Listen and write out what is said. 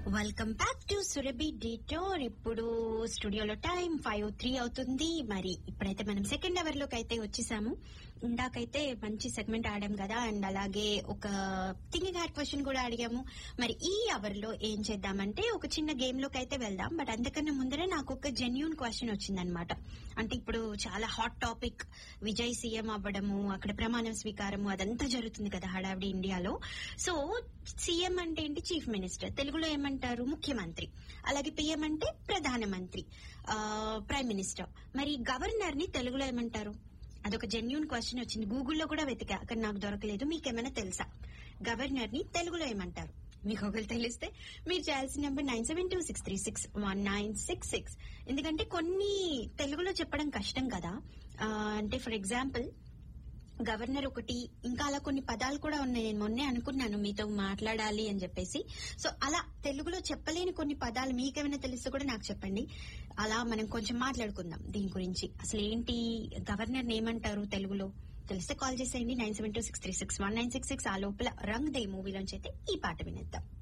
welcome back to Surabhi డిటోర్ ఇప్పుడు స్టూడియోలో టైం ఫైవ్ త్రీ అవుతుంది మరి ఇప్పుడైతే మనం సెకండ్ అవర్ లోకి అయితే వచ్చేసాము ఇందాకైతే మంచి సెగ్మెంట్ ఆడాం కదా అండ్ అలాగే ఒక థింకింగ్ హ్యాడ్ క్వశ్చన్ కూడా అడిగాము మరి ఈ అవర్ లో ఏం చేద్దామంటే ఒక చిన్న గేమ్ లోకి అయితే వెళ్దాం బట్ అంతకన్నా ముందరే నాకు ఒక జెన్యున్ క్వశ్చన్ వచ్చిందనమాట అంటే ఇప్పుడు చాలా హాట్ టాపిక్ విజయ్ సీఎం అవ్వడము అక్కడ ప్రమాణ స్వీకారము అదంతా జరుగుతుంది కదా హడావిడి ఇండియాలో సో సీఎం అంటే ఏంటి చీఫ్ మినిస్టర్ తెలుగులో ఏమంటారు ముఖ్యమంత్రి అలాగే పిఎం అంటే ప్రధానమంత్రి ఆ, ప్రైమ్ మినిస్టర్ మరి గవర్నర్ ని తెలుగులో ఏమంటారు అదొక జెన్యున్ క్వశ్చన్ వచ్చింది గూగుల్లో కూడా వెతికా అక్కడ నాకు దొరకలేదు మీకేమైనా తెలుసా గవర్నర్ ని తెలుగులో ఏమంటారు మీకు ఒకరు తెలిస్తే మీరు చేయాల్సిన number nine seven two six three six one nine six six ఎందుకంటే కొన్ని తెలుగులో చెప్పడం కష్టం కదా ఆ, అంటే ఫర్ ఎగ్జాంపుల్ గవర్నర్ ఒకటి ఇంకా అలా కొన్ని పదాలు కూడా ఉన్నాయి నేను మొన్నే అనుకున్నాను మీతో మాట్లాడాలి అని చెప్పేసి సో అలా తెలుగులో చెప్పలేని కొన్ని పదాలు మీకేమైనా తెలిస్తే కూడా నాకు చెప్పండి అలా మనం కొంచెం మాట్లాడుకుందాం దీని గురించి అసలు ఏంటి గవర్నర్ ఏమంటారు తెలుగులో తెలిస్తే కాల్ చేసేయండి nine seven two six three six one nine six six ఆ లోపల రంగ్ దే మూవీలోంచి అయితే ఈ పాట వినేద్దాం